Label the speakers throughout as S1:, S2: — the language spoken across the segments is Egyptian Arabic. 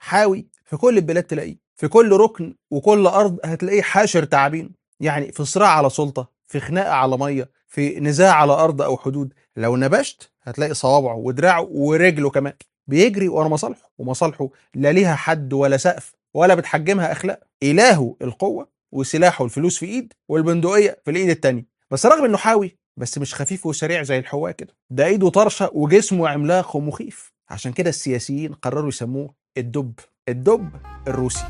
S1: حاوي في كل البلاد تلاقيه في كل ركن وكل ارض هتلاقيه حاشر تعابين يعني في صراع على سلطه في خناقه على ميه في نزاع على ارض او حدود لو نبشت هتلاقي صوابعه ودراعه ورجله كمان بيجري ورا مصالحه ومصالحه لا ليها حد ولا سقف ولا بتحجمها اخلاق الهه القوه وسلاحه الفلوس في ايد والبندقيه في الايد التانية بس رغم انه حاوي بس مش خفيف وسريع زي الحواء كده ده ايده طرشه وجسمه عملاق ومخيف عشان كده السياسيين قرروا يسموه الدب الدب الروسي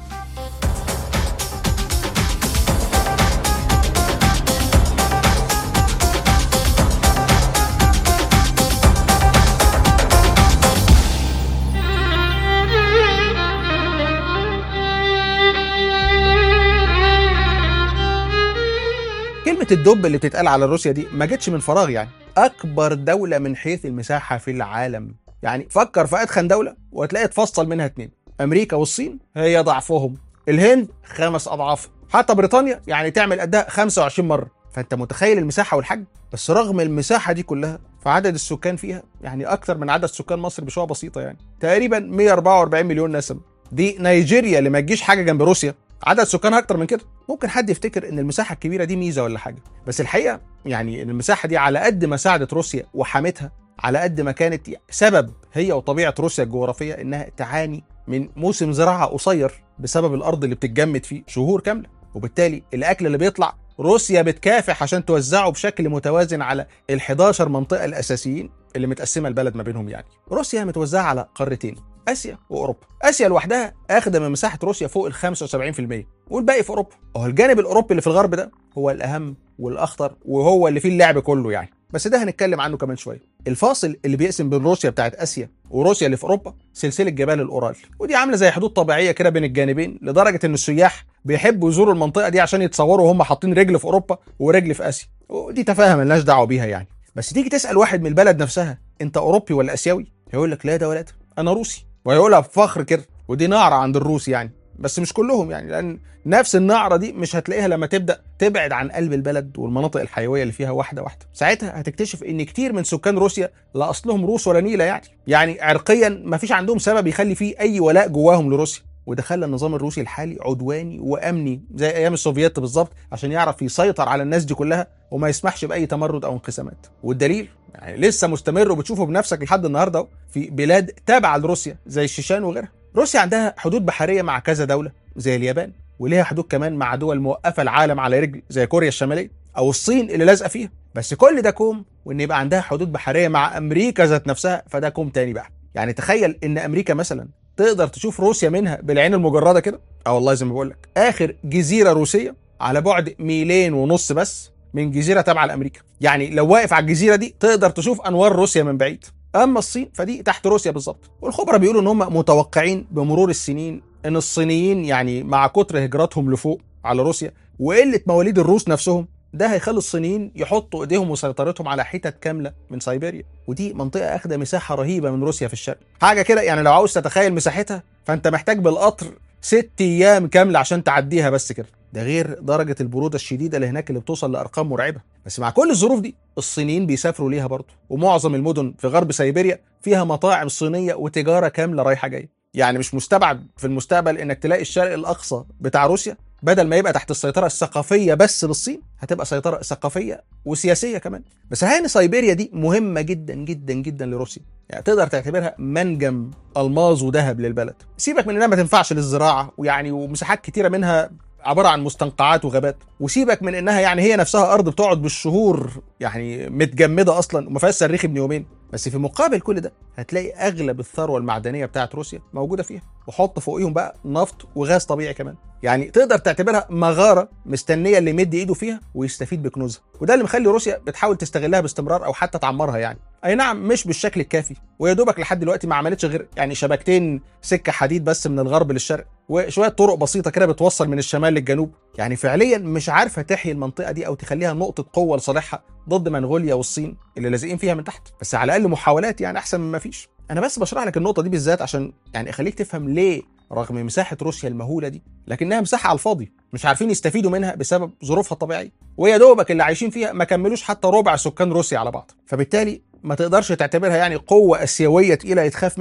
S1: كلمة الدب اللي بتتقال على روسيا دي ما جتش من فراغ يعني أكبر دولة من حيث المساحة في العالم يعني فكر في أدخن دولة وهتلاقي تفصل منها اتنين أمريكا والصين هي ضعفهم الهند خمس أضعاف حتى بريطانيا يعني تعمل قدها 25 مرة فأنت متخيل المساحة والحجم بس رغم المساحة دي كلها فعدد السكان فيها يعني أكتر من عدد سكان مصر بشوية بسيطة يعني تقريبا 144 مليون نسمة دي نيجيريا اللي ما تجيش حاجة جنب روسيا عدد سكانها اكتر من كده ممكن حد يفتكر ان المساحه الكبيره دي ميزه ولا حاجه بس الحقيقه يعني ان المساحه دي على قد ما ساعدت روسيا وحمتها على قد ما كانت سبب هي وطبيعه روسيا الجغرافيه انها تعاني من موسم زراعه قصير بسبب الارض اللي بتتجمد فيه شهور كامله وبالتالي الاكل اللي بيطلع روسيا بتكافح عشان توزعه بشكل متوازن على ال 11 منطقه الاساسيين اللي متقسمه البلد ما بينهم يعني روسيا متوزعه على قارتين اسيا واوروبا اسيا لوحدها اخده من مساحه روسيا فوق ال 75% والباقي في اوروبا وهو الجانب الاوروبي اللي في الغرب ده هو الاهم والاخطر وهو اللي فيه اللعب كله يعني بس ده هنتكلم عنه كمان شويه الفاصل اللي بيقسم بين روسيا بتاعت اسيا وروسيا اللي في اوروبا سلسله جبال الاورال ودي عامله زي حدود طبيعيه كده بين الجانبين لدرجه ان السياح بيحبوا يزوروا المنطقه دي عشان يتصوروا وهم حاطين رجل في اوروبا ورجل في اسيا ودي تفاهه ملناش دعوه بيها يعني بس تيجي تسال واحد من البلد نفسها انت اوروبي ولا اسيوي هيقول لك لا ده ولا ده انا روسي وهيقولها بفخر كده ودي نعره عند الروس يعني بس مش كلهم يعني لان نفس النعره دي مش هتلاقيها لما تبدا تبعد عن قلب البلد والمناطق الحيويه اللي فيها واحده واحده ساعتها هتكتشف ان كتير من سكان روسيا لا اصلهم روس ولا نيله يعني يعني عرقيا ما فيش عندهم سبب يخلي فيه اي ولاء جواهم لروسيا وده خلى النظام الروسي الحالي عدواني وامني زي ايام السوفييت بالظبط عشان يعرف يسيطر على الناس دي كلها وما يسمحش باي تمرد او انقسامات والدليل يعني لسه مستمر وبتشوفه بنفسك لحد النهارده في بلاد تابعه لروسيا زي الشيشان وغيرها روسيا عندها حدود بحريه مع كذا دوله زي اليابان وليها حدود كمان مع دول موقفه العالم على رجل زي كوريا الشماليه او الصين اللي لازقه فيها بس كل ده كوم وان يبقى عندها حدود بحريه مع امريكا ذات نفسها فده كوم تاني بقى يعني تخيل ان امريكا مثلا تقدر تشوف روسيا منها بالعين المجرده كده اه والله زي ما بقول لك اخر جزيره روسيه على بعد ميلين ونص بس من جزيره تابعه لامريكا يعني لو واقف على الجزيره دي تقدر تشوف انوار روسيا من بعيد اما الصين فدي تحت روسيا بالظبط والخبراء بيقولوا ان هم متوقعين بمرور السنين ان الصينيين يعني مع كتر هجراتهم لفوق على روسيا وقله مواليد الروس نفسهم ده هيخلي الصينيين يحطوا ايديهم وسيطرتهم على حتت كامله من سيبيريا ودي منطقه اخده مساحه رهيبه من روسيا في الشرق حاجه كده يعني لو عاوز تتخيل مساحتها فانت محتاج بالقطر ست ايام كامله عشان تعديها بس كده ده غير درجه البروده الشديده اللي هناك اللي بتوصل لارقام مرعبه بس مع كل الظروف دي الصينيين بيسافروا ليها برضه ومعظم المدن في غرب سيبيريا فيها مطاعم صينيه وتجاره كامله رايحه جايه يعني مش مستبعد في المستقبل انك تلاقي الشرق الاقصى بتاع روسيا بدل ما يبقى تحت السيطره الثقافيه بس للصين هتبقى سيطره ثقافيه وسياسيه كمان بس الحقيقه سيبيريا دي مهمه جدا جدا جدا لروسيا يعني تقدر تعتبرها منجم الماظ وذهب للبلد سيبك من انها ما تنفعش للزراعه ويعني ومساحات كتيره منها عباره عن مستنقعات وغابات وسيبك من انها يعني هي نفسها ارض بتقعد بالشهور يعني متجمده اصلا وما فيهاش صريخ ابن يومين بس في مقابل كل ده هتلاقي اغلب الثروه المعدنيه بتاعت روسيا موجوده فيها وحط فوقيهم بقى نفط وغاز طبيعي كمان يعني تقدر تعتبرها مغاره مستنيه اللي يمد ايده فيها ويستفيد بكنوزها وده اللي مخلي روسيا بتحاول تستغلها باستمرار او حتى تعمرها يعني اي نعم مش بالشكل الكافي ويا دوبك لحد دلوقتي ما عملتش غير يعني شبكتين سكه حديد بس من الغرب للشرق وشويه طرق بسيطه كده بتوصل من الشمال للجنوب يعني فعليا مش عارفه تحيي المنطقه دي او تخليها نقطه قوه لصالحها ضد منغوليا والصين اللي لازقين فيها من تحت بس على الاقل محاولات يعني احسن من ما فيش انا بس بشرح لك النقطه دي بالذات عشان يعني اخليك تفهم ليه رغم مساحه روسيا المهوله دي لكنها مساحه على الفاضي مش عارفين يستفيدوا منها بسبب ظروفها الطبيعيه ويا دوبك اللي عايشين فيها ما كملوش حتى ربع سكان روسيا على بعض فبالتالي ما تقدرش تعتبرها يعني قوه اسيويه تقيله يتخاف منها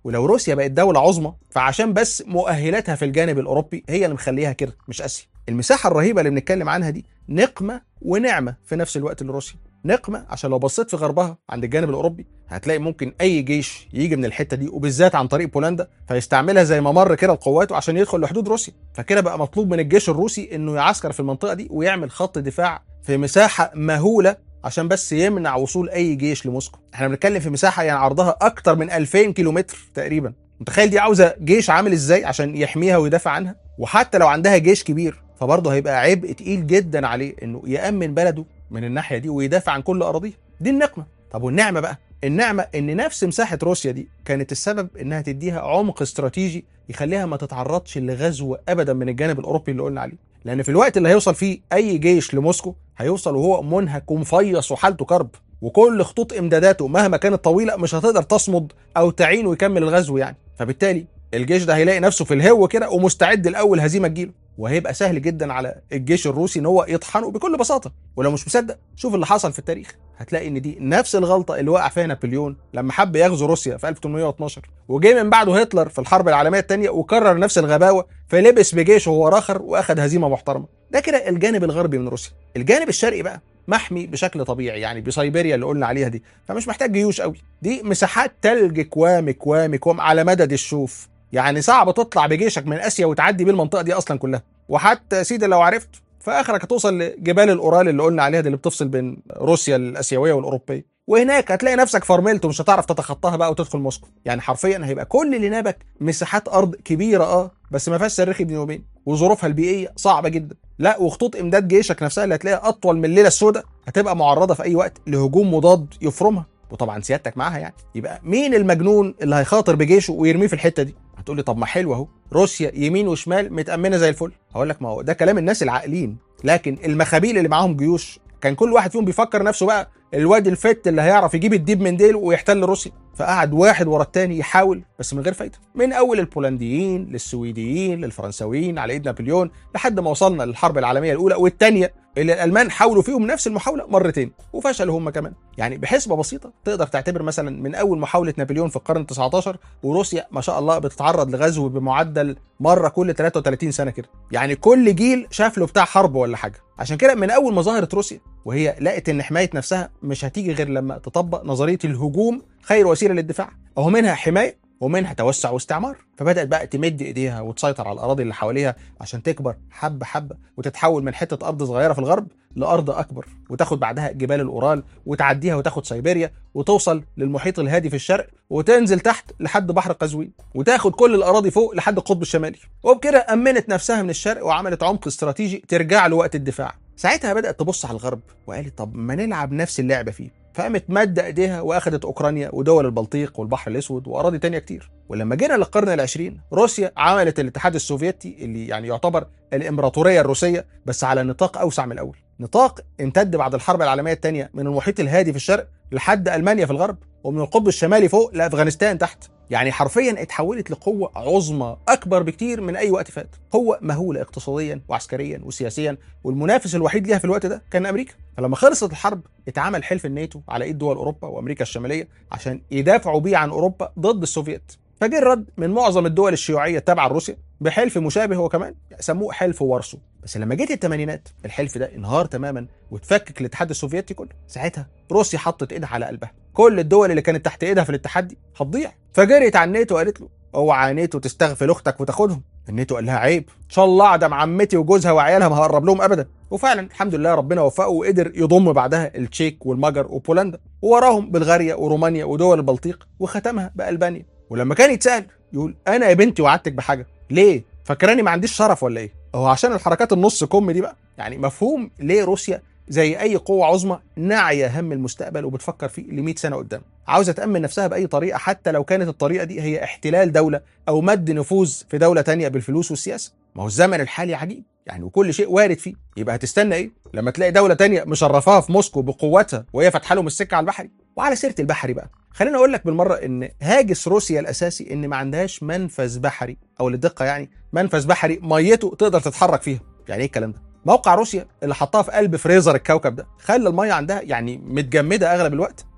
S1: ولو روسيا بقت دوله عظمى فعشان بس مؤهلاتها في الجانب الاوروبي هي اللي مخليها كده مش اسيا المساحه الرهيبه اللي بنتكلم عنها دي نقمه ونعمه في نفس الوقت لروسيا نقمه عشان لو بصيت في غربها عند الجانب الاوروبي هتلاقي ممكن اي جيش يجي من الحته دي وبالذات عن طريق بولندا فيستعملها زي ممر كده لقواته عشان يدخل لحدود روسيا فكده بقى مطلوب من الجيش الروسي انه يعسكر في المنطقه دي ويعمل خط دفاع في مساحه مهوله عشان بس يمنع وصول اي جيش لموسكو احنا بنتكلم في مساحه يعني عرضها اكتر من 2000 كيلومتر تقريبا متخيل دي عاوزه جيش عامل ازاي عشان يحميها ويدافع عنها وحتى لو عندها جيش كبير فبرضه هيبقى عبء تقيل جدا عليه انه يامن بلده من الناحيه دي ويدافع عن كل اراضيها دي النقمه طب والنعمه بقى النعمه ان نفس مساحه روسيا دي كانت السبب انها تديها عمق استراتيجي يخليها ما تتعرضش لغزو ابدا من الجانب الاوروبي اللي قلنا عليه لان في الوقت اللي هيوصل فيه اي جيش لموسكو هيوصل وهو منهك ومفيص وحالته كرب وكل خطوط امداداته مهما كانت طويله مش هتقدر تصمد او تعين ويكمل الغزو يعني فبالتالي الجيش ده هيلاقي نفسه في الهو كده ومستعد لاول هزيمه تجيله وهيبقى سهل جدا على الجيش الروسي ان هو يطحنه بكل بساطه ولو مش مصدق شوف اللي حصل في التاريخ هتلاقي ان دي نفس الغلطه اللي وقع فيها نابليون لما حب يغزو روسيا في 1812 وجه من بعده هتلر في الحرب العالميه الثانيه وكرر نفس الغباوه فلبس بجيشه وهو راخر واخد هزيمه محترمه ده كده الجانب الغربي من روسيا الجانب الشرقي بقى محمي بشكل طبيعي يعني بسيبيريا اللي قلنا عليها دي فمش محتاج جيوش قوي دي مساحات تلج كوام كوام كوام على مدد الشوف يعني صعب تطلع بجيشك من اسيا وتعدي بيه المنطقه دي اصلا كلها وحتى يا سيدي لو عرفت فاخرك هتوصل لجبال الاورال اللي قلنا عليها دي اللي بتفصل بين روسيا الاسيويه والاوروبيه وهناك هتلاقي نفسك فرملت ومش هتعرف تتخطاها بقى وتدخل موسكو يعني حرفيا هيبقى كل اللي نابك مساحات ارض كبيره اه بس ما فيهاش صريخ بين يومين وظروفها البيئيه صعبه جدا لا وخطوط امداد جيشك نفسها اللي هتلاقيها اطول من الليله السوداء هتبقى معرضه في اي وقت لهجوم مضاد يفرمها وطبعا سيادتك معاها يعني يبقى مين المجنون اللي هيخاطر بجيشه ويرميه في الحته دي هتقول لي طب ما حلو اهو روسيا يمين وشمال متامنه زي الفل هقول لك ما هو ده كلام الناس العاقلين لكن المخابيل اللي معاهم جيوش كان كل واحد فيهم بيفكر نفسه بقى الواد الفت اللي هيعرف يجيب الديب من ديله ويحتل روسيا فقعد واحد ورا التاني يحاول بس من غير فايده من اول البولنديين للسويديين للفرنساويين على ايد نابليون لحد ما وصلنا للحرب العالميه الاولى والثانيه اللي الالمان حاولوا فيهم نفس المحاوله مرتين وفشلوا هم كمان يعني بحسبه بسيطه تقدر تعتبر مثلا من اول محاوله نابليون في القرن ال19 وروسيا ما شاء الله بتتعرض لغزو بمعدل مره كل 33 سنه كده يعني كل جيل شاف له بتاع حرب ولا حاجه عشان كده من اول ما ظهرت روسيا وهي لقت ان حمايه نفسها مش هتيجي غير لما تطبق نظريه الهجوم خير وسيله للدفاع اهو منها حمايه ومنها توسع واستعمار فبدات بقى تمد ايديها وتسيطر على الاراضي اللي حواليها عشان تكبر حبه حبه وتتحول من حته ارض صغيره في الغرب لارض اكبر وتاخد بعدها جبال الاورال وتعديها وتاخد سيبيريا وتوصل للمحيط الهادي في الشرق وتنزل تحت لحد بحر قزوين وتاخد كل الاراضي فوق لحد القطب الشمالي وبكده امنت نفسها من الشرق وعملت عمق استراتيجي ترجع له وقت الدفاع ساعتها بدات تبص على الغرب وقالت طب ما نلعب نفس اللعبه فيه فقامت مادة ايديها واخدت اوكرانيا ودول البلطيق والبحر الاسود واراضي تانية كتير ولما جينا للقرن العشرين روسيا عملت الاتحاد السوفيتي اللي يعني يعتبر الامبراطوريه الروسيه بس على نطاق اوسع من الاول نطاق امتد بعد الحرب العالميه الثانيه من المحيط الهادي في الشرق لحد المانيا في الغرب ومن القطب الشمالي فوق لافغانستان تحت يعني حرفيا اتحولت لقوه عظمى اكبر بكتير من اي وقت فات قوه مهوله اقتصاديا وعسكريا وسياسيا والمنافس الوحيد ليها في الوقت ده كان امريكا فلما خلصت الحرب اتعمل حلف الناتو على ايد دول اوروبا وامريكا الشماليه عشان يدافعوا بيه عن اوروبا ضد السوفيت فجه الرد من معظم الدول الشيوعيه التابعه لروسيا بحلف مشابه هو كمان سموه حلف وارسو بس لما جيت الثمانينات الحلف ده انهار تماما وتفكك الاتحاد السوفيتي كله ساعتها روسيا حطت ايدها على قلبها كل الدول اللي كانت تحت ايدها في الاتحاد دي هتضيع فجريت على الناتو وقالت له اوعى ناتو تستغفل اختك وتاخدهم الناتو قال لها عيب ان شاء الله اعدم عمتي وجوزها وعيالها ما هقرب لهم ابدا وفعلا الحمد لله ربنا وفقه وقدر يضم بعدها التشيك والمجر وبولندا ووراهم بلغاريا ورومانيا ودول البلطيق وختمها بالبانيا ولما كان يتسال يقول انا يا بنتي وعدتك بحاجه ليه فاكراني ما عنديش شرف ولا ايه هو عشان الحركات النص كم دي بقى يعني مفهوم ليه روسيا زي اي قوه عظمى ناعيه هم المستقبل وبتفكر فيه ل 100 سنه قدام عاوزه تامن نفسها باي طريقه حتى لو كانت الطريقه دي هي احتلال دوله او مد نفوذ في دوله تانية بالفلوس والسياسه ما هو الزمن الحالي عجيب يعني وكل شيء وارد فيه يبقى هتستنى ايه لما تلاقي دوله تانية مشرفاها في موسكو بقوتها وهي فاتحه لهم السكه على البحري وعلى سيره البحري بقى خليني اقول لك بالمره ان هاجس روسيا الاساسي ان ما عندهاش منفذ بحري او للدقه يعني منفذ بحري ميته تقدر تتحرك فيها يعني ايه الكلام ده موقع روسيا اللي حطها في قلب فريزر الكوكب ده خلى الميه عندها يعني متجمده اغلب الوقت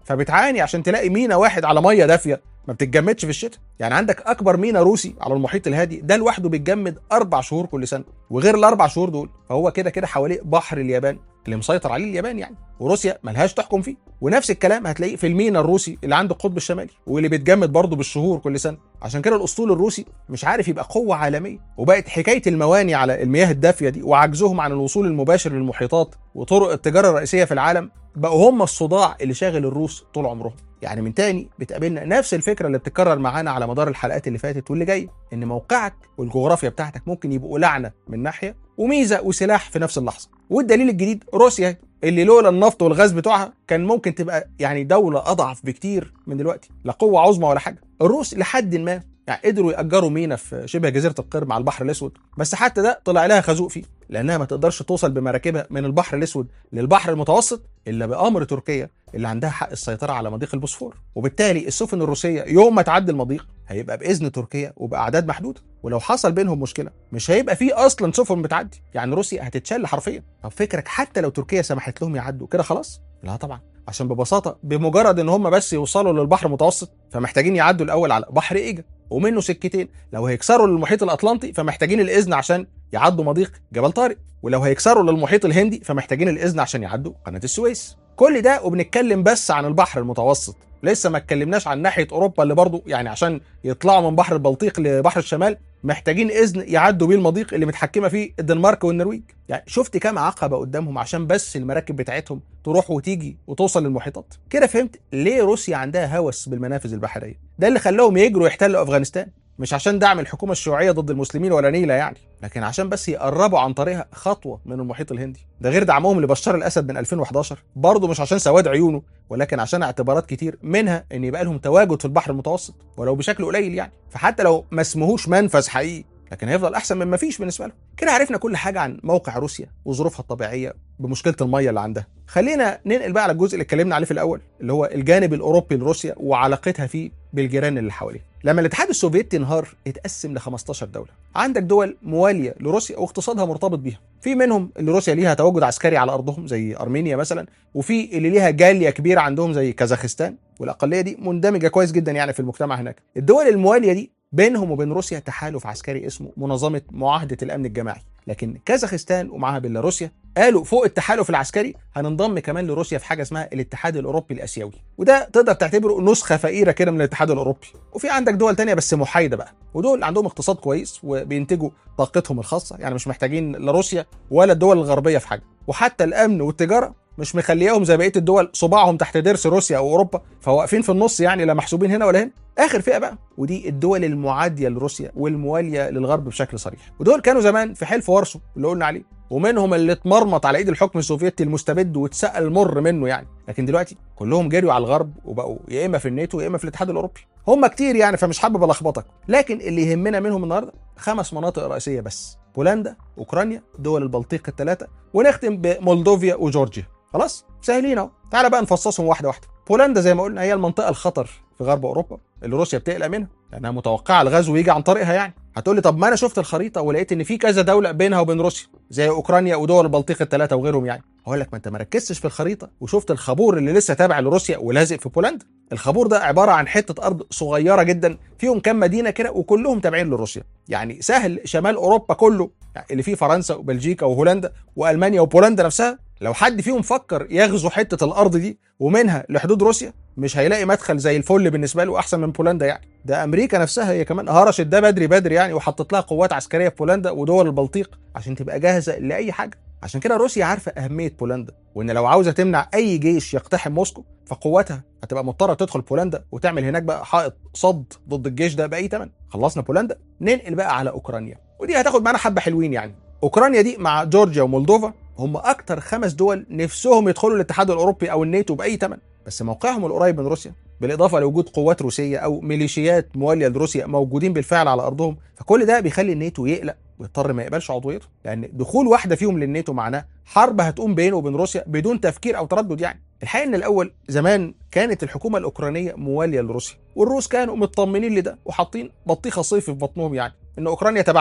S1: فبتعاني عشان تلاقي مينا واحد على ميه دافيه ما بتتجمدش في الشتاء يعني عندك اكبر مينا روسي على المحيط الهادي ده لوحده بيتجمد اربع شهور كل سنه وغير الاربع شهور دول فهو كده كده حواليه بحر اليابان اللي مسيطر عليه اليابان يعني وروسيا ملهاش تحكم فيه ونفس الكلام هتلاقيه في المينا الروسي اللي عنده القطب الشمالي واللي بيتجمد برضه بالشهور كل سنه عشان كده الاسطول الروسي مش عارف يبقى قوه عالميه وبقت حكايه المواني على المياه الدافيه دي وعجزهم عن الوصول المباشر للمحيطات وطرق التجاره الرئيسيه في العالم بقوا هم الصداع اللي شاغل الروس طول عمرهم يعني من تاني بتقابلنا نفس الفكره اللي بتتكرر معانا على مدار الحلقات اللي فاتت واللي جايه ان موقعك والجغرافيا بتاعتك ممكن يبقوا لعنه من ناحيه وميزه وسلاح في نفس اللحظه والدليل الجديد روسيا اللي لولا النفط والغاز بتوعها كان ممكن تبقى يعني دوله اضعف بكتير من دلوقتي لا قوه عظمى ولا حاجه الروس لحد ما يعني قدروا يأجروا مينا في شبه جزيرة القرم على البحر الأسود بس حتى ده طلع لها خازوق فيه لأنها ما تقدرش توصل بمراكبها من البحر الأسود للبحر المتوسط إلا بأمر تركيا اللي عندها حق السيطرة على مضيق البوسفور وبالتالي السفن الروسية يوم ما تعدي المضيق هيبقى بإذن تركيا وبأعداد محدودة ولو حصل بينهم مشكلة مش هيبقى فيه أصلا سفن بتعدي يعني روسيا هتتشل حرفيا طب فكرك حتى لو تركيا سمحت لهم يعدوا كده خلاص لا طبعا عشان ببساطه بمجرد ان هم بس يوصلوا للبحر المتوسط فمحتاجين يعدوا الاول على بحر ايجا ومنه سكتين لو هيكسروا للمحيط الاطلنطي فمحتاجين الاذن عشان يعدوا مضيق جبل طارق ولو هيكسروا للمحيط الهندي فمحتاجين الاذن عشان يعدوا قناه السويس كل ده وبنتكلم بس عن البحر المتوسط لسه ما اتكلمناش عن ناحيه اوروبا اللي برضو يعني عشان يطلعوا من بحر البلطيق لبحر الشمال محتاجين اذن يعدوا بيه المضيق اللي متحكمه فيه الدنمارك والنرويج يعني شفت كام عقبه قدامهم عشان بس المراكب بتاعتهم تروح وتيجي وتوصل للمحيطات كده فهمت ليه روسيا عندها هوس بالمنافذ البحريه ده اللي خلاهم يجروا يحتلوا افغانستان مش عشان دعم الحكومه الشيوعيه ضد المسلمين ولا نيله يعني لكن عشان بس يقربوا عن طريقها خطوه من المحيط الهندي ده غير دعمهم لبشار الاسد من 2011 برضه مش عشان سواد عيونه ولكن عشان اعتبارات كتير منها ان يبقى لهم تواجد في البحر المتوسط ولو بشكل قليل يعني فحتى لو ما اسمهوش منفذ حقيقي لكن هيفضل احسن من ما فيش بالنسبه لهم كده عرفنا كل حاجه عن موقع روسيا وظروفها الطبيعيه بمشكله الميه اللي عندها خلينا ننقل بقى على الجزء اللي اتكلمنا عليه في الاول اللي هو الجانب الاوروبي لروسيا وعلاقتها فيه بالجيران اللي حواليه لما الاتحاد السوفيتي انهار اتقسم ل 15 دوله عندك دول مواليه لروسيا واقتصادها مرتبط بيها في منهم اللي روسيا ليها تواجد عسكري على ارضهم زي ارمينيا مثلا وفي اللي ليها جاليه كبيره عندهم زي كازاخستان والاقليه دي مندمجه كويس جدا يعني في المجتمع هناك الدول المواليه دي بينهم وبين روسيا تحالف عسكري اسمه منظمه معاهده الامن الجماعي لكن كازاخستان ومعاها بيلاروسيا قالوا فوق التحالف العسكري هننضم كمان لروسيا في حاجه اسمها الاتحاد الاوروبي الاسيوي وده تقدر تعتبره نسخه فقيره كده من الاتحاد الاوروبي وفي عندك دول تانية بس محايده بقى ودول عندهم اقتصاد كويس وبينتجوا طاقتهم الخاصه يعني مش محتاجين لا روسيا ولا الدول الغربيه في حاجه وحتى الامن والتجاره مش مخلياهم زي بقيه الدول صباعهم تحت ضرس روسيا او اوروبا فواقفين في النص يعني لا محسوبين هنا ولا هنا اخر فئه بقى ودي الدول المعاديه لروسيا والمواليه للغرب بشكل صريح ودول كانوا زمان في حلف وارسو اللي قلنا عليه ومنهم اللي اتمرمط على ايد الحكم السوفيتي المستبد واتسال مر منه يعني لكن دلوقتي كلهم جريوا على الغرب وبقوا يا اما في الناتو يا اما في الاتحاد الاوروبي هم كتير يعني فمش حابب الخبطك لكن اللي يهمنا منهم النهارده خمس مناطق رئيسيه بس بولندا اوكرانيا دول البلطيق الثلاثه ونختم بمولدوفيا وجورجيا خلاص سهلين اهو تعالى بقى نفصصهم واحده واحده بولندا زي ما قلنا هي المنطقه الخطر في غرب اوروبا اللي روسيا بتقلق منها لانها متوقعه الغزو يجي عن طريقها يعني هتقول لي طب ما انا شفت الخريطه ولقيت ان في كذا دوله بينها وبين روسيا زي اوكرانيا ودول البلطيق الثلاثه وغيرهم يعني هقول لك ما انت ما ركزتش في الخريطه وشفت الخابور اللي لسه تابع لروسيا ولازق في بولندا الخابور ده عباره عن حته ارض صغيره جدا فيهم كام مدينه كده وكلهم تابعين لروسيا يعني سهل شمال اوروبا كله يعني اللي فيه فرنسا وبلجيكا وهولندا والمانيا وبولندا نفسها لو حد فيهم فكر يغزو حته الارض دي ومنها لحدود روسيا مش هيلاقي مدخل زي الفل بالنسبه له احسن من بولندا يعني ده امريكا نفسها هي كمان هرشت ده بدري بدري يعني وحطت لها قوات عسكريه في بولندا ودول البلطيق عشان تبقى جاهزه لاي حاجه عشان كده روسيا عارفه اهميه بولندا وان لو عاوزه تمنع اي جيش يقتحم موسكو فقواتها هتبقى مضطره تدخل بولندا وتعمل هناك بقى حائط صد ضد الجيش ده باي ثمن خلصنا بولندا ننقل بقى على اوكرانيا ودي هتاخد معانا حبه حلوين يعني اوكرانيا دي مع جورجيا ومولدوفا هم اكتر خمس دول نفسهم يدخلوا الاتحاد الاوروبي او الناتو باي ثمن بس موقعهم القريب من روسيا بالاضافه لوجود قوات روسيه او ميليشيات مواليه لروسيا موجودين بالفعل على ارضهم فكل ده بيخلي الناتو يقلق ويضطر ما يقبلش عضويته لان دخول واحده فيهم للناتو معناه حرب هتقوم بينه وبين روسيا بدون تفكير او تردد يعني الحقيقه ان الاول زمان كانت الحكومه الاوكرانيه مواليه لروسيا والروس كانوا مطمنين لده وحاطين بطيخه صيفي في بطنهم يعني ان اوكرانيا تبعهم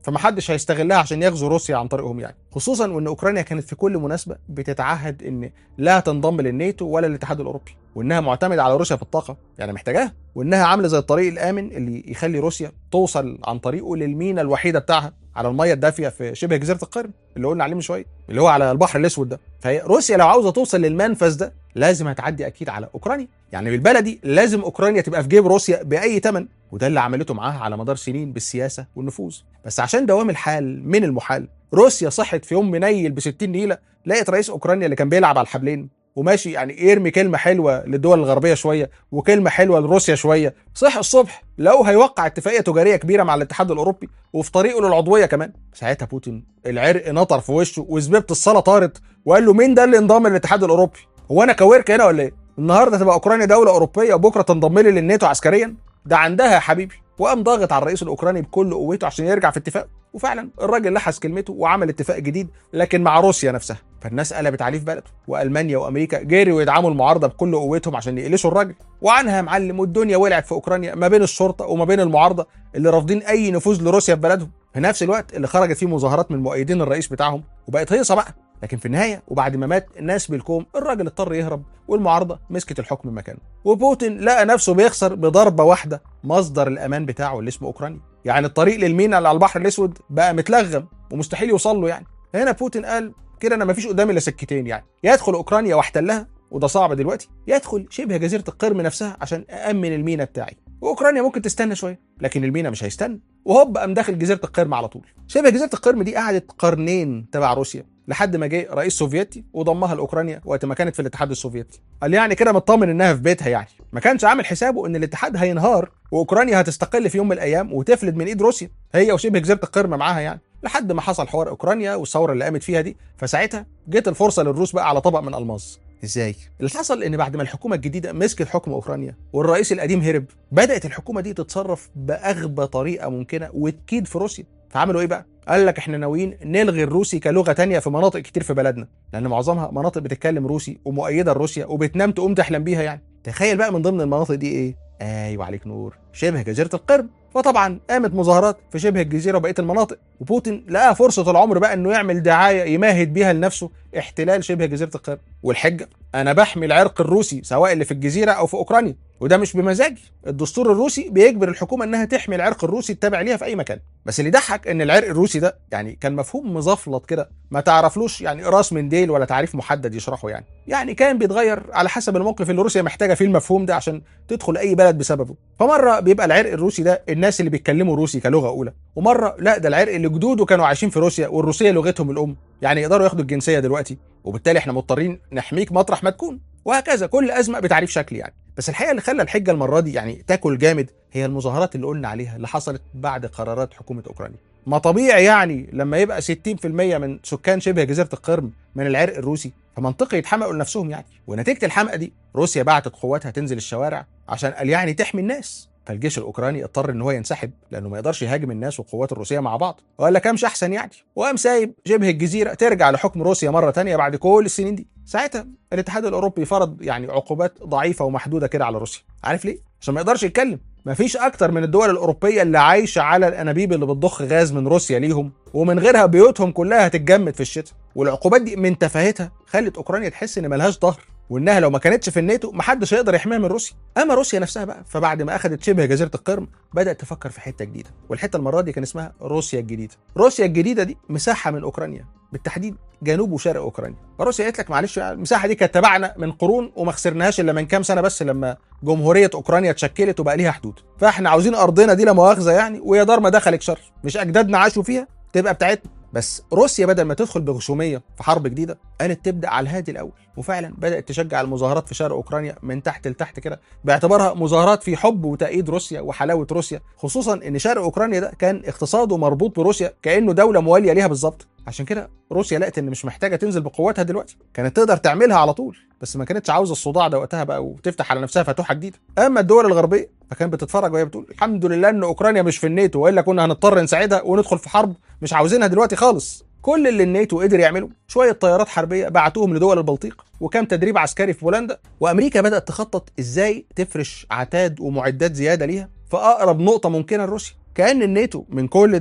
S1: فمحدش هيستغلها عشان يغزو روسيا عن طريقهم يعني خصوصا وان اوكرانيا كانت في كل مناسبه بتتعهد ان لا تنضم للناتو ولا الاتحاد الاوروبي وانها معتمده على روسيا في الطاقه يعني محتاجاها وانها عامله زي الطريق الامن اللي يخلي روسيا توصل عن طريقه للمينا الوحيده بتاعها على الميه الدافيه في شبه جزيره القرم اللي قلنا عليه من شويه اللي هو على البحر الاسود ده فهي روسيا لو عاوزه توصل للمنفذ ده لازم هتعدي اكيد على اوكرانيا يعني بالبلدي لازم اوكرانيا تبقى في جيب روسيا باي ثمن وده اللي عملته معاها على مدار سنين بالسياسه والنفوذ بس عشان دوام الحال من المحال روسيا صحت في يوم منيل ب 60 نيله لقيت رئيس اوكرانيا اللي كان بيلعب على الحبلين وماشي يعني يرمي كلمه حلوه للدول الغربيه شويه وكلمه حلوه لروسيا شويه صح الصبح لو هيوقع اتفاقيه تجاريه كبيره مع الاتحاد الاوروبي وفي طريقه للعضويه كمان ساعتها بوتين العرق نطر في وشه وزبيبه الصلاه طارت وقال له مين ده اللي انضم للاتحاد الاوروبي هو انا كويرك هنا ولا ايه النهارده تبقى اوكرانيا دوله اوروبيه وبكره تنضم لي للناتو عسكريا ده عندها يا حبيبي وقام ضاغط على الرئيس الاوكراني بكل قوته عشان يرجع في اتفاق وفعلا الراجل لحس كلمته وعمل اتفاق جديد لكن مع روسيا نفسها فالناس قلبت عليه في بلده والمانيا وامريكا جريوا يدعموا المعارضه بكل قوتهم عشان يقلشوا الراجل وعنها يا معلم والدنيا ولعت في اوكرانيا ما بين الشرطه وما بين المعارضه اللي رافضين اي نفوذ لروسيا في بلدهم في نفس الوقت اللي خرجت فيه مظاهرات من مؤيدين الرئيس بتاعهم وبقت هيصه بقى لكن في النهايه وبعد ما مات الناس بالكوم الراجل اضطر يهرب والمعارضه مسكت الحكم مكانه وبوتين لقى نفسه بيخسر بضربه واحده مصدر الامان بتاعه اللي اسمه اوكرانيا يعني الطريق للمينا اللي على البحر الاسود بقى متلغم ومستحيل يوصل له يعني هنا بوتين قال كده انا مفيش قدامي الا سكتين يعني يا ادخل اوكرانيا واحتلها وده صعب دلوقتي يا ادخل شبه جزيره القرم نفسها عشان امن المينا بتاعي واوكرانيا ممكن تستنى شويه لكن المينا مش هيستنى وهوب قام داخل جزيره القرم على طول شبه جزيره القرم دي قعدت قرنين تبع روسيا لحد ما جه رئيس سوفيتي وضمها لاوكرانيا وقت ما كانت في الاتحاد السوفيتي قال يعني كده مطمن انها في بيتها يعني ما كانش عامل حسابه ان الاتحاد هينهار واوكرانيا هتستقل في يوم من الايام وتفلت من ايد روسيا هي وشبه جزيره القرم معاها يعني لحد ما حصل حوار اوكرانيا والثوره اللي قامت فيها دي فساعتها جت الفرصه للروس بقى على طبق من الماس ازاي اللي حصل ان بعد ما الحكومه الجديده مسكت حكم اوكرانيا والرئيس القديم هرب بدات الحكومه دي تتصرف باغبى طريقه ممكنه وتكيد في روسيا فعملوا ايه بقى قال لك احنا ناويين نلغي الروسي كلغه تانية في مناطق كتير في بلدنا لان معظمها مناطق بتتكلم روسي ومؤيده لروسيا وبتنام تقوم تحلم بيها يعني تخيل بقى من ضمن المناطق دي ايه ايوه عليك نور شبه جزيره القرم فطبعا قامت مظاهرات في شبه الجزيره وبقيه المناطق وبوتين لقى فرصه العمر بقى انه يعمل دعايه يمهد بيها لنفسه احتلال شبه جزيره القرم والحجه انا بحمي العرق الروسي سواء اللي في الجزيره او في اوكرانيا وده مش بمزاجي الدستور الروسي بيجبر الحكومه انها تحمي العرق الروسي التابع ليها في اي مكان بس اللي يضحك ان العرق الروسي ده يعني كان مفهوم مزفلط كده ما تعرفلوش يعني راس من ديل ولا تعريف محدد يشرحه يعني يعني كان بيتغير على حسب الموقف اللي روسيا محتاجه فيه المفهوم ده عشان تدخل اي بلد بسببه فمره بيبقى العرق الروسي ده الناس اللي بيتكلموا روسي كلغه اولى ومره لا ده العرق اللي جدوده كانوا عايشين في روسيا والروسيه لغتهم الام يعني يقدروا ياخدوا الجنسيه دلوقتي وبالتالي احنا مضطرين نحميك مطرح ما تكون وهكذا كل ازمه بتعريف شكل يعني بس الحقيقه اللي خلى الحجه المره دي يعني تاكل جامد هي المظاهرات اللي قلنا عليها اللي حصلت بعد قرارات حكومه اوكرانيا ما طبيعي يعني لما يبقى 60% من سكان شبه جزيره القرم من العرق الروسي فمنطقي يتحمقوا لنفسهم يعني ونتيجه الحمقه دي روسيا بعتت قواتها تنزل الشوارع عشان قال يعني تحمي الناس فالجيش الاوكراني اضطر ان هو ينسحب لانه ما يقدرش يهاجم الناس والقوات الروسيه مع بعض وقال لك امشي احسن يعني وقام سايب شبه الجزيره ترجع لحكم روسيا مره تانية بعد كل السنين دي ساعتها الاتحاد الاوروبي فرض يعني عقوبات ضعيفه ومحدوده كده على روسيا عارف ليه عشان ما يقدرش يتكلم مفيش اكتر من الدول الاوروبيه اللي عايشه على الانابيب اللي بتضخ غاز من روسيا ليهم ومن غيرها بيوتهم كلها هتتجمد في الشتاء والعقوبات دي من تفاهتها خلت اوكرانيا تحس ان ملهاش ظهر وانها لو ما كانتش في الناتو محدش هيقدر يحميها من روسيا اما روسيا نفسها بقى فبعد ما اخذت شبه جزيره القرم بدات تفكر في حته جديده والحته المره دي كان اسمها روسيا الجديده روسيا الجديده دي مساحه من اوكرانيا بالتحديد جنوب وشرق اوكرانيا فروسيا قالت لك معلش المساحه دي كانت تبعنا من قرون وما خسرناهاش الا من كام سنه بس لما جمهوريه اوكرانيا اتشكلت وبقى ليها حدود فاحنا عاوزين ارضنا دي لا مؤاخذه يعني ويا دار ما دخلك شر مش اجدادنا عاشوا فيها تبقى بتاعتنا بس روسيا بدل ما تدخل بغشوميه في حرب جديده قالت تبدا على الهادي الاول وفعلا بدات تشجع المظاهرات في شرق اوكرانيا من تحت لتحت كده باعتبارها مظاهرات في حب وتأييد روسيا وحلاوه روسيا خصوصا ان شرق اوكرانيا ده كان اقتصاده مربوط بروسيا كانه دوله مواليه ليها بالظبط عشان كده روسيا لقت ان مش محتاجه تنزل بقواتها دلوقتي كانت تقدر تعملها على طول بس ما كانتش عاوزه الصداع ده وقتها بقى وتفتح على نفسها فتوحه جديده اما الدول الغربيه فكانت بتتفرج وهي بتقول الحمد لله ان اوكرانيا مش في الناتو والا كنا هنضطر نساعدها وندخل في حرب مش عاوزينها دلوقتي خالص كل اللي الناتو قدر يعمله شويه طيارات حربيه بعتوهم لدول البلطيق وكام تدريب عسكري في بولندا وامريكا بدات تخطط ازاي تفرش عتاد ومعدات زياده ليها في اقرب نقطه ممكنه لروسيا كان الناتو من كل ده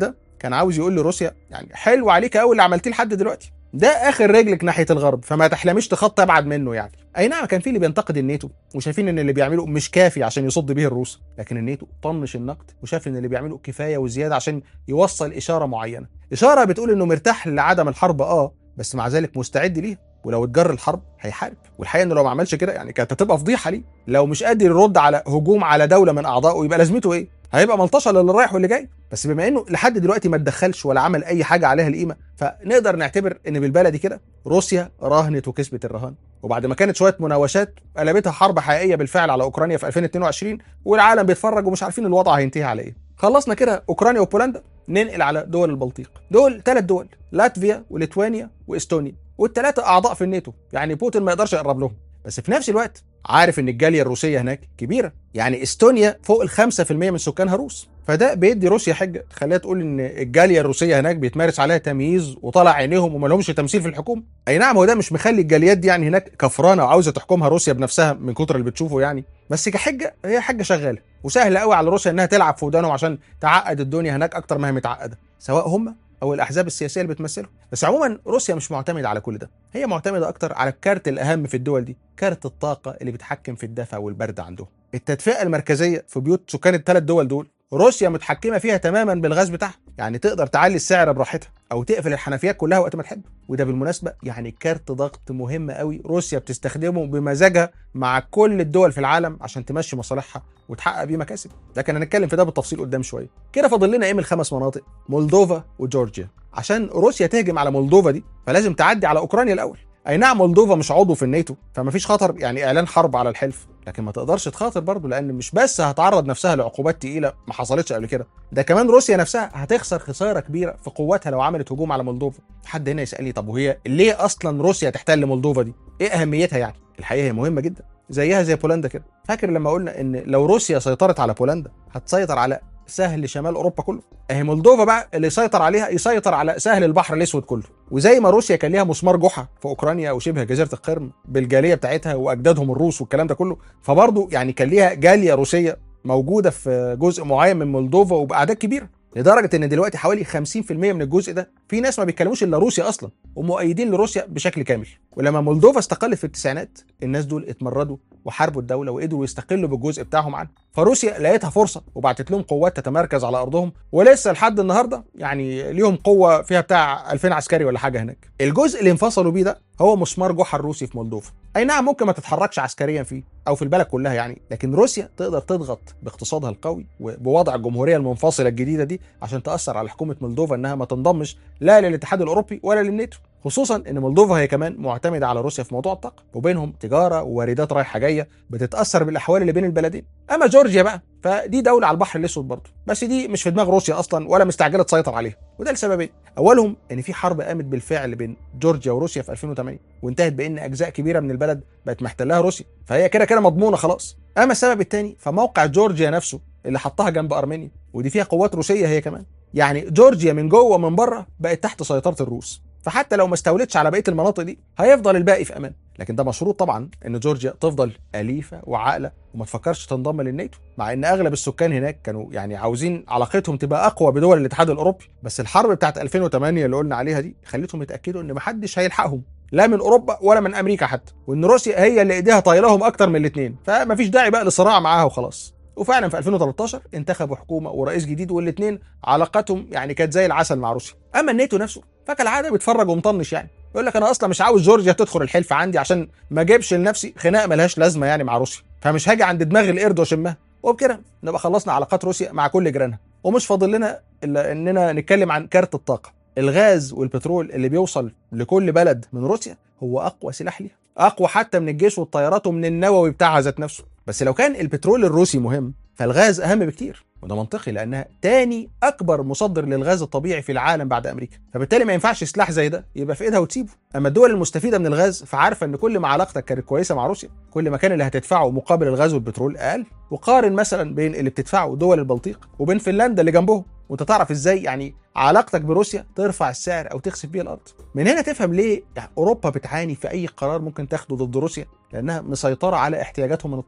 S1: كان عاوز يقول لروسيا يعني حلو عليك قوي اللي عملتيه لحد دلوقتي ده اخر رجلك ناحيه الغرب فما تحلميش تخطي ابعد منه يعني اي نعم كان في اللي بينتقد الناتو وشايفين ان اللي بيعمله مش كافي عشان يصد به الروس لكن الناتو طنش النقد وشاف ان اللي بيعمله كفايه وزياده عشان يوصل اشاره معينه اشاره بتقول انه مرتاح لعدم الحرب اه بس مع ذلك مستعد ليها ولو اتجر الحرب هيحارب والحقيقه انه لو ما عملش كده يعني كانت هتبقى فضيحه ليه لو مش قادر يرد على هجوم على دوله من اعضائه يبقى لازمته ايه هيبقى ملطشه للي رايح واللي جاي بس بما انه لحد دلوقتي ما اتدخلش ولا عمل اي حاجه عليها القيمه فنقدر نعتبر ان بالبلدي كده روسيا راهنت وكسبت الرهان وبعد ما كانت شويه مناوشات قلبتها حرب حقيقيه بالفعل على اوكرانيا في 2022 والعالم بيتفرج ومش عارفين الوضع هينتهي على ايه خلصنا كده اوكرانيا وبولندا ننقل على دول البلطيق دول ثلاث دول لاتفيا وليتوانيا واستونيا والثلاثه اعضاء في الناتو يعني بوتين ما يقدرش يقرب لهم بس في نفس الوقت عارف ان الجاليه الروسيه هناك كبيره يعني استونيا فوق ال 5% من سكانها روس فده بيدي روسيا حجه تخليها تقول ان الجاليه الروسيه هناك بيتمارس عليها تمييز وطلع عينيهم وما لهمش تمثيل في الحكومه اي نعم هو ده مش مخلي الجاليات دي يعني هناك كفرانه وعاوزه تحكمها روسيا بنفسها من كتر اللي بتشوفه يعني بس كحجه هي حجه شغاله وسهل قوي على روسيا انها تلعب في ودانهم عشان تعقد الدنيا هناك اكتر ما هي متعقده سواء هم او الاحزاب السياسيه اللي بتمثلهم بس عموما روسيا مش معتمده على كل ده هي معتمده اكتر على الكارت الاهم في الدول دي كارت الطاقه اللي بيتحكم في الدفع والبرد عندهم التدفئه المركزيه في بيوت سكان الثلاث دول دول روسيا متحكمه فيها تماما بالغاز بتاعها يعني تقدر تعلي السعر براحتها او تقفل الحنفيات كلها وقت ما تحب وده بالمناسبه يعني كارت ضغط مهم قوي روسيا بتستخدمه بمزاجها مع كل الدول في العالم عشان تمشي مصالحها وتحقق بيه مكاسب لكن هنتكلم في ده بالتفصيل قدام شويه كده فاضل لنا ايه من الخمس مناطق مولدوفا وجورجيا عشان روسيا تهجم على مولدوفا دي فلازم تعدي على اوكرانيا الاول اي نعم مولدوفا مش عضو في الناتو فما فيش خطر يعني اعلان حرب على الحلف لكن ما تقدرش تخاطر برضه لان مش بس هتعرض نفسها لعقوبات تقيله ما حصلتش قبل كده ده كمان روسيا نفسها هتخسر خساره كبيره في قواتها لو عملت هجوم على مولدوفا حد هنا يسالني طب وهي ليه اصلا روسيا تحتل مولدوفا دي ايه اهميتها يعني الحقيقه هي مهمه جدا زيها زي بولندا كده فاكر لما قلنا ان لو روسيا سيطرت على بولندا هتسيطر على سهل شمال اوروبا كله اهي مولدوفا بقى اللي يسيطر عليها يسيطر على سهل البحر الاسود كله وزي ما روسيا كان ليها مسمار جحا في اوكرانيا وشبه جزيره القرم بالجاليه بتاعتها واجدادهم الروس والكلام ده كله فبرضه يعني كان ليها جاليه روسيه موجوده في جزء معين من مولدوفا وباعداد كبيره لدرجه ان دلوقتي حوالي 50% من الجزء ده في ناس ما بيتكلموش الا روسيا اصلا ومؤيدين لروسيا بشكل كامل ولما مولدوفا استقلت في التسعينات الناس دول اتمردوا وحاربوا الدوله وقدروا يستقلوا بالجزء بتاعهم عنها فروسيا لقيتها فرصه وبعتت لهم قوات تتمركز على ارضهم ولسه لحد النهارده يعني ليهم قوه فيها بتاع 2000 عسكري ولا حاجه هناك الجزء اللي انفصلوا بيه ده هو مسمار جحا الروسي في مولدوفا اي نعم ممكن ما تتحركش عسكريا فيه او في البلد كلها يعني لكن روسيا تقدر تضغط باقتصادها القوي وبوضع الجمهوريه المنفصله الجديده دي عشان تاثر على حكومه مولدوفا انها ما تنضمش لا للاتحاد الاوروبي ولا للناتو خصوصا ان مولدوفا هي كمان معتمده على روسيا في موضوع الطاقه وبينهم تجاره وواردات رايحه جايه بتتاثر بالاحوال اللي بين البلدين اما جورجيا بقى فدي دوله على البحر الاسود برضه بس دي مش في دماغ روسيا اصلا ولا مستعجله تسيطر عليها وده لسببين اولهم ان في حرب قامت بالفعل بين جورجيا وروسيا في 2008 وانتهت بان اجزاء كبيره من البلد بقت محتلها روسيا فهي كده كده مضمونه خلاص اما السبب الثاني فموقع جورجيا نفسه اللي حطها جنب ارمينيا ودي فيها قوات روسيه هي كمان يعني جورجيا من جوه ومن بره بقت تحت سيطره الروس فحتى لو ما استولتش على بقيه المناطق دي هيفضل الباقي في امان لكن ده مشروط طبعا ان جورجيا تفضل اليفه وعاقله وما تفكرش تنضم للناتو مع ان اغلب السكان هناك كانوا يعني عاوزين علاقتهم تبقى اقوى بدول الاتحاد الاوروبي بس الحرب بتاعت 2008 اللي قلنا عليها دي خلتهم يتاكدوا ان محدش هيلحقهم لا من اوروبا ولا من امريكا حتى وان روسيا هي اللي ايديها طايلهم اكتر من الاثنين فمفيش داعي بقى لصراع معاها وخلاص وفعلا في 2013 انتخبوا حكومه ورئيس جديد والاثنين علاقتهم يعني كانت زي العسل مع روسيا اما الناتو نفسه فكالعاده بيتفرج ومطنش يعني يقول لك انا اصلا مش عاوز جورجيا تدخل الحلف عندي عشان ما اجيبش لنفسي خناقه ملهاش لازمه يعني مع روسيا فمش هاجي عند دماغ القرد واشمها وبكده نبقى خلصنا علاقات روسيا مع كل جيرانها ومش فاضل لنا الا اننا نتكلم عن كارت الطاقه الغاز والبترول اللي بيوصل لكل بلد من روسيا هو اقوى سلاح ليها اقوى حتى من الجيش والطيارات ومن النووي بتاعها ذات نفسه بس لو كان البترول الروسي مهم فالغاز اهم بكتير وده منطقي لانها تاني اكبر مصدر للغاز الطبيعي في العالم بعد امريكا فبالتالي ما ينفعش سلاح زي ده يبقى في ايدها وتسيبه اما الدول المستفيده من الغاز فعارفه ان كل ما علاقتك كانت كويسه مع روسيا كل ما كان اللي هتدفعه مقابل الغاز والبترول اقل وقارن مثلا بين اللي بتدفعه دول البلطيق وبين فنلندا اللي جنبهم وانت تعرف ازاي يعني علاقتك بروسيا ترفع السعر او تخسف بيه الارض من هنا تفهم ليه يعني اوروبا بتعاني في اي قرار ممكن تاخده ضد روسيا لانها مسيطره على احتياجاتهم من الطاقه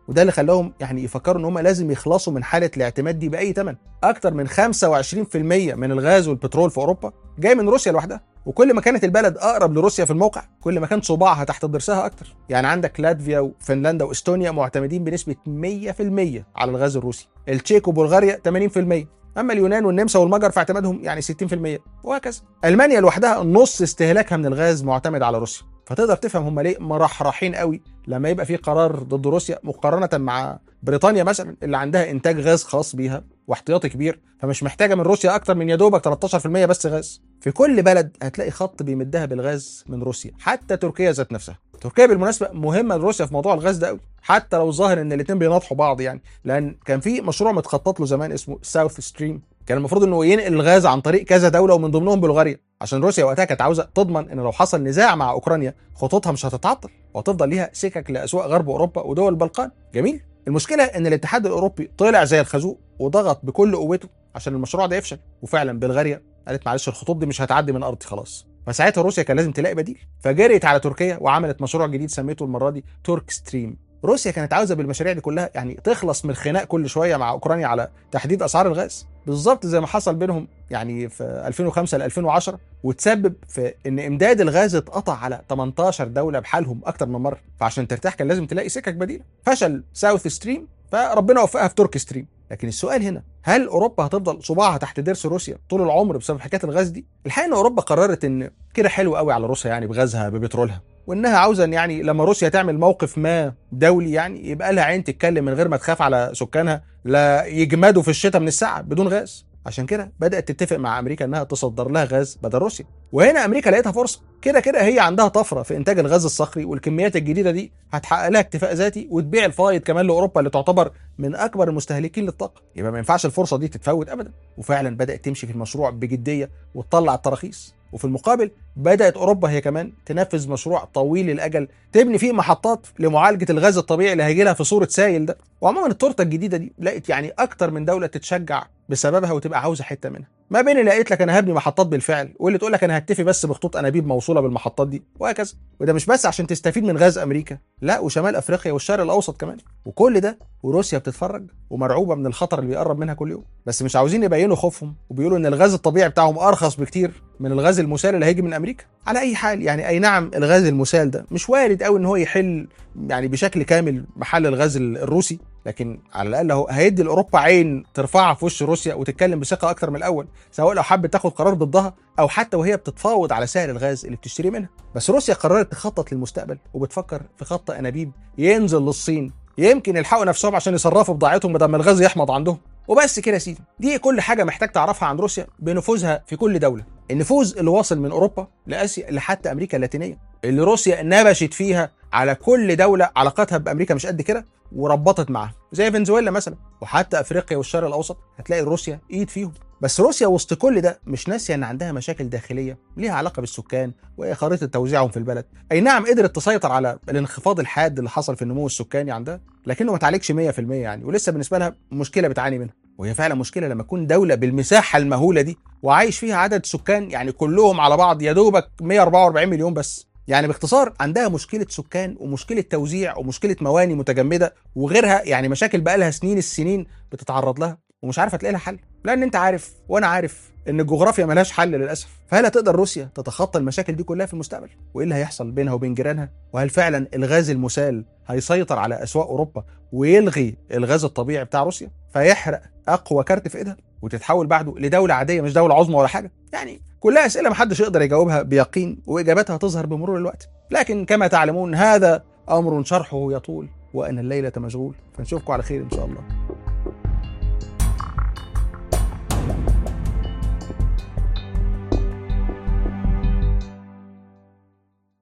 S1: وده اللي خلاهم يعني يفكروا ان هم لازم يخلصوا من حاله الاعتماد دي باي ثمن اكتر من 25% من الغاز والبترول في اوروبا جاي من روسيا لوحدها وكل ما كانت البلد اقرب لروسيا في الموقع كل ما كان صباعها تحت ضرسها اكتر يعني عندك لاتفيا وفنلندا واستونيا معتمدين بنسبه 100% على الغاز الروسي التشيك وبلغاريا 80% اما اليونان والنمسا والمجر في اعتمادهم يعني 60% وهكذا المانيا لوحدها نص استهلاكها من الغاز معتمد على روسيا فتقدر تفهم هم ليه مرحرحين قوي لما يبقى في قرار ضد روسيا مقارنه مع بريطانيا مثلا اللي عندها انتاج غاز خاص بيها واحتياطي كبير فمش محتاجه من روسيا اكتر من يا دوبك 13% بس غاز في كل بلد هتلاقي خط بيمدها بالغاز من روسيا حتى تركيا ذات نفسها تركيا بالمناسبه مهمه لروسيا في موضوع الغاز ده قوي حتى لو ظاهر ان الاثنين بيناطحوا بعض يعني لان كان في مشروع متخطط له زمان اسمه ساوث ستريم كان المفروض انه ينقل الغاز عن طريق كذا دوله ومن ضمنهم بلغاريا عشان روسيا وقتها كانت عاوزه تضمن ان لو حصل نزاع مع اوكرانيا خطوطها مش هتتعطل وهتفضل ليها سكك لاسواق غرب اوروبا ودول البلقان جميل المشكله ان الاتحاد الاوروبي طلع زي الخازوق وضغط بكل قوته عشان المشروع ده يفشل وفعلا بلغاريا قالت معلش الخطوط دي مش هتعدي من ارضي خلاص فساعتها روسيا كان لازم تلاقي بديل فجريت على تركيا وعملت مشروع جديد سميته المره دي تورك ستريم روسيا كانت عاوزه بالمشاريع دي كلها يعني تخلص من الخناق كل شويه مع اوكرانيا على تحديد اسعار الغاز بالظبط زي ما حصل بينهم يعني في 2005 ل 2010 وتسبب في ان امداد الغاز اتقطع على 18 دوله بحالهم اكتر من مره فعشان ترتاح كان لازم تلاقي سكك بديله فشل ساوث ستريم فربنا وفقها في ترك ستريم لكن السؤال هنا هل اوروبا هتفضل صباعها تحت ضرس روسيا طول العمر بسبب حكايه الغاز دي الحقيقه ان اوروبا قررت ان كده حلو قوي على روسيا يعني بغازها ببترولها وانها عاوزه ان يعني لما روسيا تعمل موقف ما دولي يعني يبقى لها عين تتكلم من غير ما تخاف على سكانها لا يجمدوا في الشتاء من الساعه بدون غاز عشان كده بدات تتفق مع امريكا انها تصدر لها غاز بدل روسيا وهنا امريكا لقيتها فرصه كده كده هي عندها طفره في انتاج الغاز الصخري والكميات الجديده دي هتحقق لها اكتفاء ذاتي وتبيع الفايض كمان لاوروبا اللي تعتبر من اكبر المستهلكين للطاقه يبقى ما ينفعش الفرصه دي تتفوت ابدا وفعلا بدات تمشي في المشروع بجديه وتطلع التراخيص وفي المقابل بدات اوروبا هي كمان تنفذ مشروع طويل الاجل تبني فيه محطات لمعالجه الغاز الطبيعي اللي هيجي لها في صوره سائل ده وعموما التورته الجديده دي لقت يعني اكتر من دوله تتشجع بسببها وتبقى عاوزه حته منها ما بين اللي قالت لك انا هبني محطات بالفعل واللي تقول لك انا هكتفي بس بخطوط انابيب موصوله بالمحطات دي وهكذا وده مش بس عشان تستفيد من غاز امريكا لا وشمال افريقيا والشرق الاوسط كمان وكل ده وروسيا بتتفرج ومرعوبه من الخطر اللي بيقرب منها كل يوم بس مش عاوزين يبينوا خوفهم وبيقولوا ان الغاز الطبيعي بتاعهم ارخص بكتير من الغاز المسال اللي هيجي من امريكا على اي حال يعني اي نعم الغاز المسال ده مش وارد قوي ان هو يحل يعني بشكل كامل محل الغاز الروسي لكن على الاقل هو هيدي لاوروبا عين ترفعها في وش روسيا وتتكلم بثقه اكتر من الاول سواء لو حبت تاخد قرار ضدها او حتى وهي بتتفاوض على سعر الغاز اللي بتشتري منها بس روسيا قررت تخطط للمستقبل وبتفكر في خط انابيب ينزل للصين يمكن يلحقوا نفسهم عشان يصرفوا بضاعتهم بدل ما الغاز يحمض عندهم وبس كده يا سيدي دي كل حاجه محتاج تعرفها عن روسيا بنفوذها في كل دوله النفوذ اللي واصل من اوروبا لاسيا لحتى امريكا اللاتينيه اللي روسيا نبشت فيها على كل دوله علاقتها بامريكا مش قد كده وربطت معاها زي فنزويلا مثلا وحتى افريقيا والشرق الاوسط هتلاقي روسيا ايد فيهم بس روسيا وسط كل ده مش ناسيه ان عندها مشاكل داخليه ليها علاقه بالسكان وخريطه توزيعهم في البلد اي نعم قدرت تسيطر على الانخفاض الحاد اللي حصل في النمو السكاني عندها لكنه ما تعالجش 100% يعني ولسه بالنسبه لها مشكله بتعاني منها وهي فعلا مشكله لما تكون دوله بالمساحه المهوله دي وعايش فيها عدد سكان يعني كلهم على بعض يا دوبك 144 مليون بس يعني باختصار عندها مشكلة سكان ومشكلة توزيع ومشكلة مواني متجمدة وغيرها يعني مشاكل بقالها سنين السنين بتتعرض لها ومش عارفة تلاقي لها حل لأن أنت عارف وأنا عارف إن الجغرافيا ملهاش حل للأسف فهل هتقدر روسيا تتخطى المشاكل دي كلها في المستقبل وإيه اللي هيحصل بينها وبين جيرانها وهل فعلا الغاز المسال هيسيطر على أسواق أوروبا ويلغي الغاز الطبيعي بتاع روسيا فيحرق أقوى كارت في إيدها وتتحول بعده لدولة عادية مش دولة عظمى ولا حاجة يعني كلها أسئلة محدش يقدر يجاوبها بيقين وإجاباتها تظهر بمرور الوقت لكن كما تعلمون هذا أمر شرحه يطول وأنا الليلة مشغول فنشوفكم على خير إن شاء الله